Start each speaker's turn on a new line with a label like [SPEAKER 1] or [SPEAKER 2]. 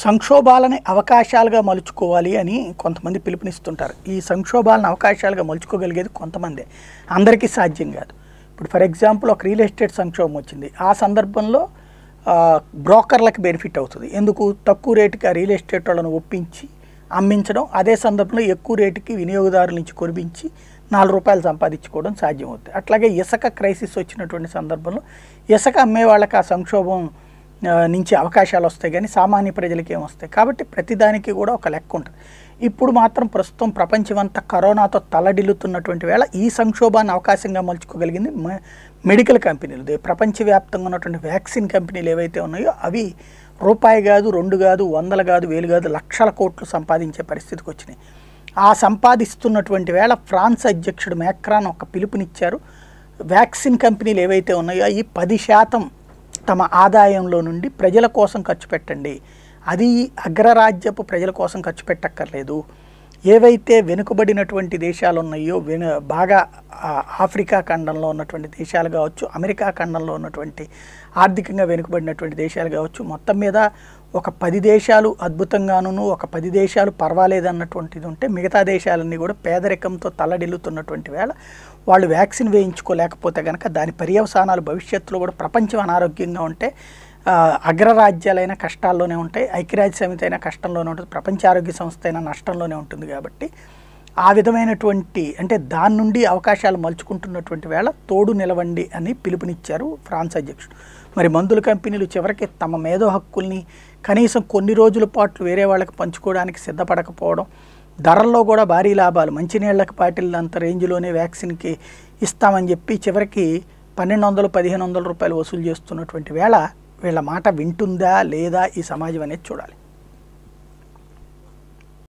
[SPEAKER 1] సంక్షోభాలని అవకాశాలుగా మలుచుకోవాలి అని కొంతమంది పిలుపునిస్తుంటారు ఈ సంక్షోభాలను అవకాశాలుగా మలుచుకోగలిగేది కొంతమందే అందరికీ సాధ్యం కాదు ఇప్పుడు ఫర్ ఎగ్జాంపుల్ ఒక రియల్ ఎస్టేట్ సంక్షోభం వచ్చింది ఆ సందర్భంలో ఆ, బ్రోకర్లకు బెనిఫిట్ అవుతుంది ఎందుకు తక్కువ రేటుకి ఆ రియల్ ఎస్టేట్ వాళ్ళని ఒప్పించి అమ్మించడం అదే సందర్భంలో ఎక్కువ రేటుకి వినియోగదారుల నుంచి కొనిపించి నాలుగు రూపాయలు సంపాదించుకోవడం సాధ్యమవుతుంది అట్లాగే ఇసుక క్రైసిస్ వచ్చినటువంటి సందర్భంలో ఇసుక అమ్మే వాళ్ళకి ఆ సంక్షోభం ఆ, నుంచి అవకాశాలు వస్తాయి కానీ సామాన్య ప్రజలకి ఏం వస్తాయి కాబట్టి ప్రతిదానికి కూడా ఒక లెక్క ఉంటుంది ఇప్పుడు మాత్రం ప్రస్తుతం ప్రపంచమంతా కరోనాతో తలడిల్లుతున్నటువంటి వేళ ఈ సంక్షోభాన్ని అవకాశంగా మలుచుకోగలిగింది మె- మెడికల్ కంపెనీలు దే- ప్రపంచవ్యాప్తంగా ఉన్నటువంటి వ్యాక్సిన్ కంపెనీలు ఏవైతే ఉన్నాయో అవి రూపాయి కాదు రెండు కాదు వందలు కాదు వేలు కాదు లక్షల కోట్లు సంపాదించే పరిస్థితికి వచ్చినాయి ఆ సంపాదిస్తున్నటువంటి వేళ ఫ్రాన్స్ అధ్యక్షుడు మ్యాక్రాన్ ఒక పిలుపునిచ్చారు వ్యాక్సిన్ కంపెనీలు ఏవైతే ఉన్నాయో ఈ పది శాతం తమ ఆదాయంలో నుండి ప్రజల కోసం ఖర్చు పెట్టండి అది అగ్రరాజ్యపు ప్రజల కోసం ఖర్చు పెట్టక్కర్లేదు ఏవైతే వెనుకబడినటువంటి దేశాలు ఉన్నాయో వెను బాగా ఆ, ఆఫ్రికా ఖండంలో ఉన్నటువంటి దేశాలు కావచ్చు అమెరికా ఖండంలో ఉన్నటువంటి ఆర్థికంగా వెనుకబడినటువంటి దేశాలు కావచ్చు మొత్తం మీద ఒక పది దేశాలు అద్భుతంగాను ఒక పది దేశాలు పర్వాలేదు అన్నటువంటిది ఉంటే మిగతా దేశాలన్నీ కూడా పేదరికంతో తల్లడిల్లుతున్నటువంటి వేళ వాళ్ళు వ్యాక్సిన్ వేయించుకోలేకపోతే కనుక దాని పర్యవసానాలు భవిష్యత్తులో కూడా ప్రపంచం అనారోగ్యంగా ఉంటే ఆ, అగ్రరాజ్యాలైన కష్టాల్లోనే ఉంటాయి ఐక్యరాజ్య సమితి అయినా కష్టంలోనే ఉంటుంది ప్రపంచ ఆరోగ్య సంస్థ అయినా నష్టంలోనే ఉంటుంది కాబట్టి ఆ విధమైనటువంటి అంటే దాని నుండి అవకాశాలు మలుచుకుంటున్నటువంటి వేళ తోడు నిలవండి అని పిలుపునిచ్చారు ఫ్రాన్స్ అధ్యక్షుడు మరి మందుల కంపెనీలు చివరికి తమ మేధో హక్కుల్ని కనీసం కొన్ని రోజుల పాటు వేరే వాళ్ళకి పంచుకోవడానికి సిద్ధపడకపోవడం ధరల్లో కూడా భారీ లాభాలు మంచినీళ్ళకి పాటిల్లంత రేంజ్లోనే వ్యాక్సిన్కి ఇస్తామని చెప్పి చివరికి పన్నెండు వందలు పదిహేను వందల రూపాయలు వసూలు చేస్తున్నటువంటి వేళ వీళ్ళ మాట వింటుందా లేదా ఈ సమాజం అనేది చూడాలి